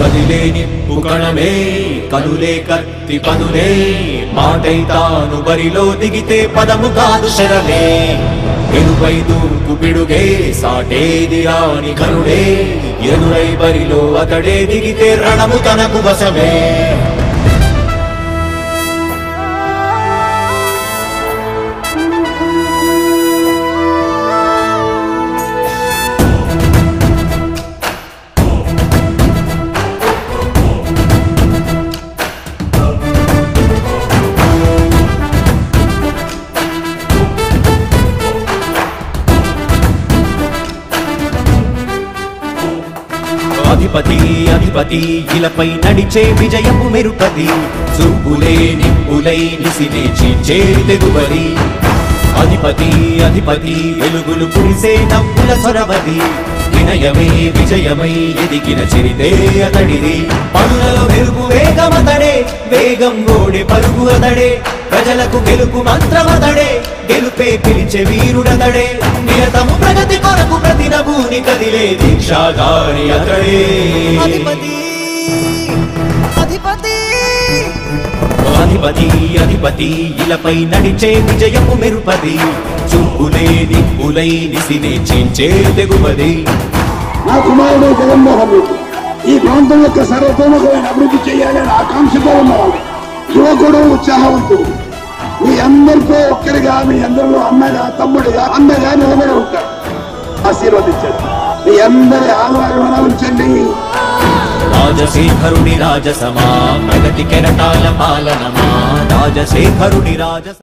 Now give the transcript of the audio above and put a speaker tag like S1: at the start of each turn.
S1: కదిలే నిప్పు కణమే కనులే కత్తి పనులే మాటై తాను బరిలో దిగితే పదము కాదు శరమే ఎనుపై దూకు పిడుగే సాటేది రాని కనుడే ఎదురై బరిలో అతడే దిగితే రణము తనకు వశమే అధిపతి అధిపతి ఇలపై నడిచే విజయము మెరుపది చూపులే నిప్పులై నిసినే చీల్చే తెగుబడి అధిపతి అధిపతి వెలుగులు కురిసే నవ్వుల సొరవది వినయమే విజయమై ఎదిగిన చిరితే అతడిది పనులలో వెలుగు వేగమతడే వేగం ఓడే పరుగు అతడే ప్రజలకు గెలుపు మంత్రమతడే గెలుపే పిలిచే వీరుడతడే నిరతము ప్రగతి కొరకు ప్రతి నభూని కదిలే దీక్షాగారి అతడే
S2: అధిపతి అధిపతి
S1: అధిపతి అధిపతి ఇలపై నడిచే విజయము మెరుపది చూపులే నిప్పులై నిసినే చించే తెగుమది
S3: నా కుమారుడు జగన్మోహన్ రెడ్డి ఈ ప్రాంతం యొక్క సర్వతోముఖమైన అభివృద్ధి చేయాలని ఆకాంక్షతో ఉన్నవాడు యువకుడు ఉత్సాహవంతుడు మీ అందరితో ఒక్కరిగా మీ అందరిలో అన్నగా తమ్ముడిగా అన్నగా నిలబడి ఉంటాడు ఆశీర్వదించండి మీ అందరి ఆదరణ ఉంచండి
S1: రాజశేఖరుని రాజసమా ప్రగతి కెరటాల పాలనమా రాజశేఖరుని రాజ